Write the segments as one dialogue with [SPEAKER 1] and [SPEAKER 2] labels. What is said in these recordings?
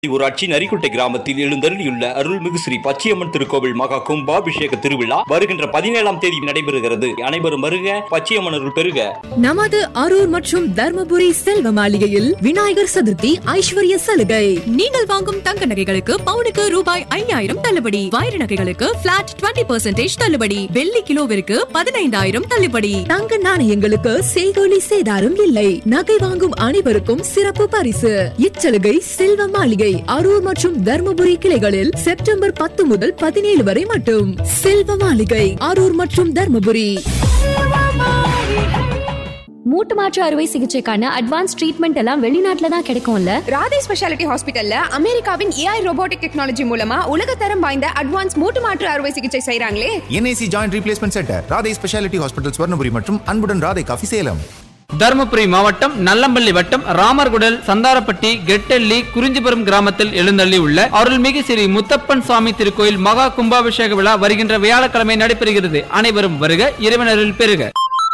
[SPEAKER 1] ஊராட்சி நரிக்குட்டை கிராமத்தில் எழுந்தருளியுள்ள அருள்மிகு ஸ்ரீ பச்சையம்மன் திருக்கோவில் மகா கும்பாபிஷேக திருவிழா வருகின்ற பதினேழாம் தேதி நடைபெறுகிறது அனைவரும் வருக பச்சையம்மன் அருள் பெறுக
[SPEAKER 2] நமது அரூர் மற்றும் தர்மபுரி செல்வ மாளிகையில் விநாயகர் சதுர்த்தி ஐஸ்வர்ய சலுகை நீங்கள் வாங்கும் தங்க நகைகளுக்கு பவுனுக்கு ரூபாய் ஐயாயிரம் தள்ளுபடி வைர நகைகளுக்கு பிளாட் 20% தள்ளுபடி வெள்ளி கிலோவிற்கு பதினைந்தாயிரம் தள்ளுபடி தங்க நாணயங்களுக்கு செய்கோலி சேதாரம் இல்லை நகை வாங்கும் அனைவருக்கும் சிறப்பு பரிசு இச்சலுகை செல்வ மாளிகை அரூர் மற்றும் தர்மபுரி கிளைகளில் செப்டம்பர் பத்து முதல் பதினேழு வரை மட்டும் செல்வ மாளிகை அரூர் மற்றும் தர்மபுரி
[SPEAKER 3] மூட்டு மாற்று அறுவை சிகிச்சைக்கான அட்வான்ஸ் ட்ரீட்மெண்ட் எல்லாம் வெளிநாட்டுல தான் கிடைக்கும்ல
[SPEAKER 4] ராதே ஸ்பெஷாலிட்டி ஹாஸ்பிட்டல்ல அமெரிக்காவின் ஏஐ ரோபோட்டிக் டெக்னாலஜி மூலமா உலகத்தரம் வாய்ந்த அட்வான்ஸ் மூட்டு மாற்று அறுவை சிகிச்சை செய்றாங்களே
[SPEAKER 5] NIC joint replacement centre Radhai speciality hospital Swarnapuri மற்றும் அன்புடன் ராதை காஃபி சேலம்
[SPEAKER 6] தருமபுரி மாவட்டம் நல்லம்பள்ளி வட்டம் ராமர்குடல் சந்தாரப்பட்டி கெட்டெல்லி குறிஞ்சிபுரம் கிராமத்தில் எழுந்தள்ளி உள்ள அருள்மிகு ஸ்ரீ முத்தப்பன் சுவாமி திருக்கோயில் மகா கும்பாபிஷேக விழா வருகின்ற வியாழக்கிழமை நடைபெறுகிறது அனைவரும் வருக இறைவனரில் பெறுக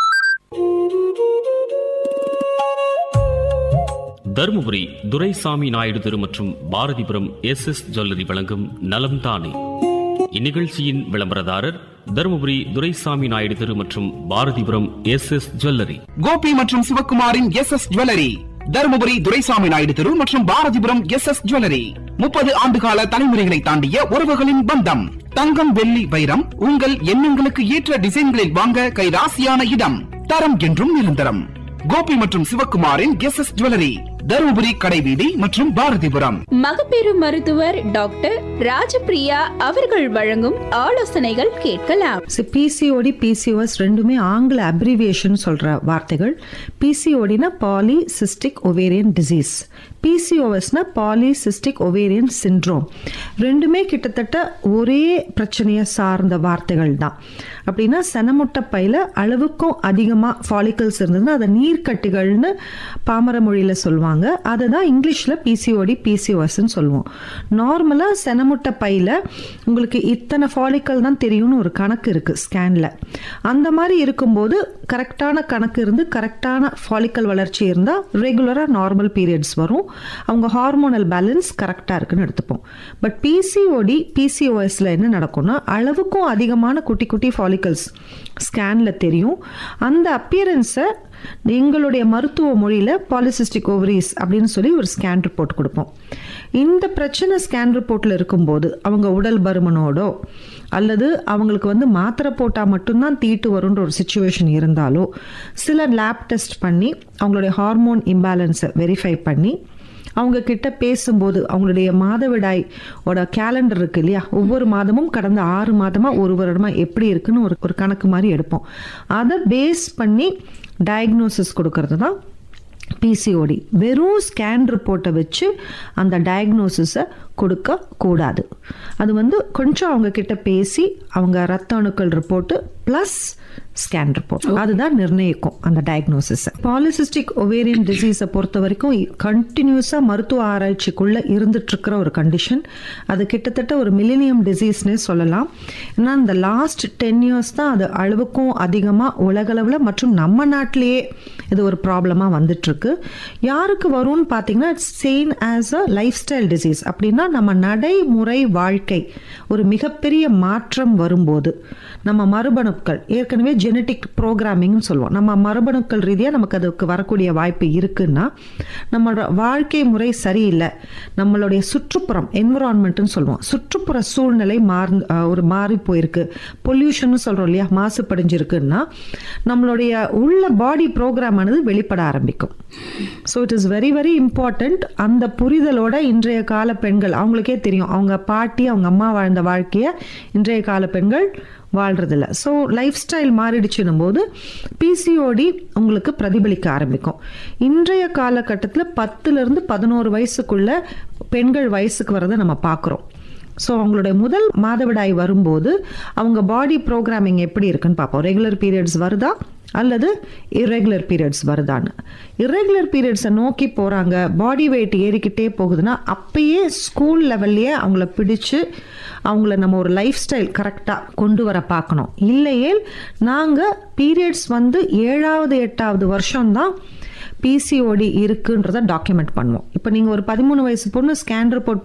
[SPEAKER 7] தருமபுரி துரைசாமி நாயுடு தெரு மற்றும் பாரதிபுரம் எஸ் எஸ் ஜுவல்லரி வழங்கும் நலம் தானே இந்நிகழ்ச்சியின் விளம்பரதாரர் தருமபுரி துரைசாமி நாயுடு தெரு மற்றும் Bharathipuram S S jewellery
[SPEAKER 8] Gopi மற்றும் சிவகுமாரின் S S jewellery Dharmapuri Duraisamy Naidu தெரு மற்றும் பாரதிபுரம் எஸ் எஸ் ஜுவல்லரி முப்பது ஆண்டுகால தலைமுறைகளை தாண்டிய உறவுகளின் பந்தம் தங்கம் வெள்ளி வைரம் உங்கள் எண்ணங்களுக்கு ஏற்ற டிசைன்களில் வாங்க கை ராசியான இடம் தரம் என்றும் நிரந்தரம் கோபி மற்றும் சிவகுமாரின் எஸ் எஸ் ஜுவல்லரி தருமபுரி கடைவீதி மற்றும் பாரதிபுரம்
[SPEAKER 9] மகப்பேறு மருத்துவர் டாக்டர் ராஜபிரியா அவர்கள் வழங்கும் ஆலோசனைகள் கேட்கலாம்
[SPEAKER 10] பிசிஓடி பிசிஓஎஸ் ரெண்டுமே ஆங்கில அப்ரிவியேஷன் சொல்ற வார்த்தைகள் பிசிஓடினா பாலி சிஸ்டிக் ஒவேரியன் டிசீஸ் பிசிஓஎஸ்னா பாலிசிஸ்டிக் ஒவேரியன் சிண்ட்ரோம் ரெண்டுமே கிட்டத்தட்ட ஒரே பிரச்சனையை சார்ந்த வார்த்தைகள் தான் அப்படின்னா செனமுட்டை பையில அளவுக்கும் அதிகமாக ஃபாலிக்கல்ஸ் இருந்ததுன்னா அதை நீர்க்கட்டிகள்னு பாமர மொழியில் சொல்லுவாங்க அதை தான் இங்கிலீஷில் பிசிஓடி பிசிஓஎஸ்ன்னு சொல்லுவோம் நார்மலாக செனமுட்டை பையில உங்களுக்கு இத்தனை ஃபாலிக்கல் தான் தெரியும்னு ஒரு கணக்கு இருக்குது ஸ்கேனில் அந்த மாதிரி இருக்கும்போது கரெக்டான கணக்கு இருந்து கரெக்டான ஃபாலிக்கல் வளர்ச்சி இருந்தால் ரெகுலராக நார்மல் பீரியட்ஸ் வரும் அவங்க ஹார்மோனல் பேலன்ஸ் கரெக்டாக இருக்குன்னு எடுத்துப்போம் பட் பிசிஓடி பிசிஓஎஸ்ல என்ன நடக்கும்னா அளவுக்கும் அதிகமான குட்டி குட்டி ஃபாலிக்கல்ஸ் ஸ்கேனில் தெரியும் அந்த அப்பியரன்ஸை எங்களுடைய மருத்துவ மொழியில் பாலிசிஸ்டிக் ஓவரிஸ் அப்படின்னு சொல்லி ஒரு ஸ்கேன் ரிப்போர்ட் கொடுப்போம் இந்த பிரச்சனை ஸ்கேன் ரிப்போர்ட்டில் இருக்கும்போது அவங்க உடல் பருமனோடோ அல்லது அவங்களுக்கு வந்து மாத்திரை போட்டால் மட்டும்தான் தீட்டு வரும்ன்ற ஒரு சுச்சுவேஷன் இருந்தாலோ சில லேப் டெஸ்ட் பண்ணி அவங்களுடைய ஹார்மோன் இம்பேலன்ஸை வெரிஃபை பண்ணி அவங்க கிட்ட பேசும்போது அவங்களுடைய மாதவிடாய் ஓட கேலண்டர் இருக்கு இல்லையா ஒவ்வொரு மாதமும் கடந்த ஆறு மாதமா ஒரு வருடமா எப்படி இருக்குன்னு ஒரு ஒரு கணக்கு மாதிரி எடுப்போம் அதை பேஸ் பண்ணி டயக்னோசிஸ் கொடுக்கறது தான் பிசிஓடி வெறும் ஸ்கேன் ரிப்போர்ட்டை வச்சு அந்த டயக்னோசிஸை கொடுக்க கூடாது அது வந்து கொஞ்சம் அவங்க கிட்ட பேசி அவங்க ரத்த அணுக்கள் ரிப்போர்ட்டு ப்ளஸ் ஸ்கேன் ரிப்போர்ட் அதுதான் நிர்ணயிக்கும் அந்த டயக்னோசிஸ் பாலிசிஸ்டிக் ஒவேரியன் டிசீஸை பொறுத்த வரைக்கும் கண்டினியூஸாக மருத்துவ ஆராய்ச்சிக்குள்ள இருந்துட்டு இருக்கிற ஒரு கண்டிஷன் அது கிட்டத்தட்ட ஒரு மில்லினியம் டிசீஸ்னே சொல்லலாம் ஏன்னா இந்த லாஸ்ட் டென் இயர்ஸ் தான் அது அளவுக்கும் அதிகமாக உலகளவில் மற்றும் நம்ம நாட்டிலேயே இது ஒரு ப்ராப்ளமாக வந்துட்டு இருக்கு யாருக்கு வரும்னு பார்த்தீங்கன்னா same as a lifestyle disease அப்படின்னா நம்ம நடைமுறை வாழ்க்கை ஒரு மிகப்பெரிய மாற்றம் வரும்போது நம்ம மரபணுக்கள் ஏற்கனவே ஜெனட்டிக் ப்ரோக்ராமிங்னு சொல்லுவோம் நம்ம மரபணுக்கள் ரீதியாக நமக்கு அதுக்கு வரக்கூடிய வாய்ப்பு இருக்குன்னா நம்மளோட வாழ்க்கை முறை சரியில்லை நம்மளுடைய சுற்றுப்புறம் என்விரான்மெண்ட்னு சொல்லுவோம் சுற்றுப்புற சூழ்நிலை மாறு ஒரு மாறி போயிருக்கு பொல்யூஷன் சொல்கிறோம் இல்லையா மாசுபடிஞ்சிருக்குன்னா நம்மளுடைய உள்ள பாடி ப்ரோக்ராம் ஆனது வெளிப்பட ஆரம்பிக்கும் so it is very very important அந்த புரிதலோட இன்றைய கால பெண்கள் அவங்களுக்கே தெரியும் அவங்க பாட்டி அவங்க அம்மா வாழ்ந்த வாழ்க்கையை இன்றைய கால பெண்கள் வாழ்றதில்ல ஸோ லைஃப் ஸ்டைல் மாறிடுச்சுன்னும் போது பிசிஓடி உங்களுக்கு பிரதிபலிக்க ஆரம்பிக்கும் இன்றைய காலகட்டத்தில் பத்துலேருந்து பதினோரு வயசுக்குள்ள பெண்கள் வயசுக்கு வரதை நம்ம பார்க்குறோம் ஸோ அவங்களுடைய முதல் மாதவிடாய் வரும்போது அவங்க பாடி ப்ரோக்ராமிங் எப்படி இருக்குன்னு பார்ப்போம் ரெகுலர் பீரியட்ஸ் வருதா அல்லது இரெகுலர் பீரியட்ஸ் வருதான்னு இரெகுலர் பீரியட்ஸை நோக்கி போகிறாங்க பாடி வெயிட் ஏறிக்கிட்டே போகுதுன்னா அப்பயே ஸ்கூல் லெவல்லையே அவங்கள பிடிச்சு அவங்கள நம்ம ஒரு லைஃப் ஸ்டைல் கரெக்டாக கொண்டு வர பார்க்கணும் இல்லையே நாங்கள் பீரியட்ஸ் வந்து ஏழாவது எட்டாவது வருஷம்தான் பிசிஓடி இருக்குன்றத டாக்குமெண்ட் பண்ணுவோம் இப்போ நீங்கள் ஒரு பதிமூணு வயசு பொண்ணு ஸ்கேன் ரிப்போர்ட்